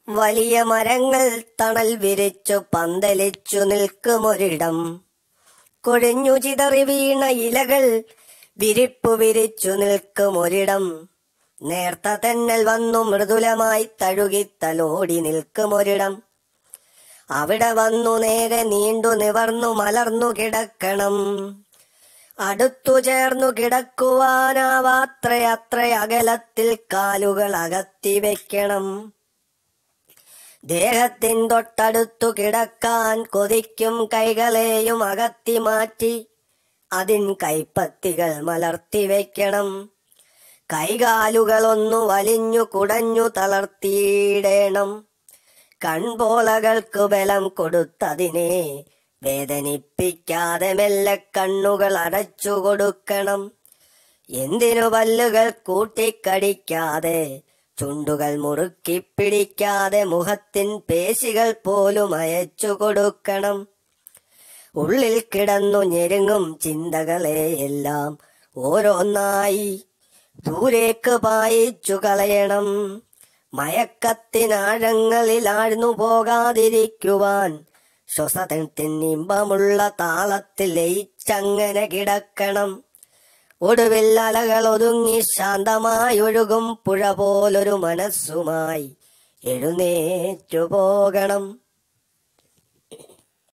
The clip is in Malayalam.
വലിയ മരങ്ങൾ തണൽ വിരിച്ചു പന്തലിച്ചു നിൽക്കുമൊരിടം കൊഴിഞ്ഞു ചിതറി വീണ ഇലകൾ വിരിപ്പു വിരിച്ചു നിൽക്കുമൊരിടം നേർത്ത തെന്നൽ വന്നു മൃദുലമായി തഴുകി തലോടി നിൽക്കുമൊരിടം അവിടെ വന്നു നേരെ നീണ്ടു നിവർന്നു മലർന്നു കിടക്കണം അടുത്തു ചേർന്നു കിടക്കുവാനാവാത്രയത്ര അകലത്തിൽ കാലുകൾ അകത്തി വെക്കണം ദേഹത്തിൻ തൊട്ടടുത്തു കിടക്കാൻ കൊതിക്കും കൈകളെയും അകത്തി മാറ്റി അതിൻ കൈപ്പത്തികൾ മലർത്തി വെക്കണം കൈകാലുകളൊന്നു വലിഞ്ഞു കുടഞ്ഞു തളർത്തിയിടേണം കൺപോളകൾക്ക് ബലം കൊടുത്തതിനെ വേദനിപ്പിക്കാതെ മെല്ലെ കണ്ണുകൾ അടച്ചു കൊടുക്കണം എന്തിനു പല്ലുകൾ കൂട്ടിക്കടിക്കാതെ ചുണ്ടുകൾ മുറുക്കി പിടിക്കാതെ മുഖത്തിൻ പേശികൾ പോലും അയച്ചു കൊടുക്കണം ഉള്ളിൽ കിടന്നു ഞെരുങ്ങും ചിന്തകളെ എല്ലാം ഓരോന്നായി ദൂരേക്ക് പായിച്ചു കളയണം മയക്കത്തിനാഴങ്ങളിൽ ആഴ്ന്നു പോകാതിരിക്കുവാൻ ശ്വസത്തിനിമ്പമുള്ള താളത്തിൽ ലയിച്ചങ്ങനെ കിടക്കണം ഒടുവിൽ അലകൾ ഒതുങ്ങി ശാന്തമായി ഒഴുകും പുഴ പോലൊരു മനസ്സുമായി എഴുന്നേറ്റു പോകണം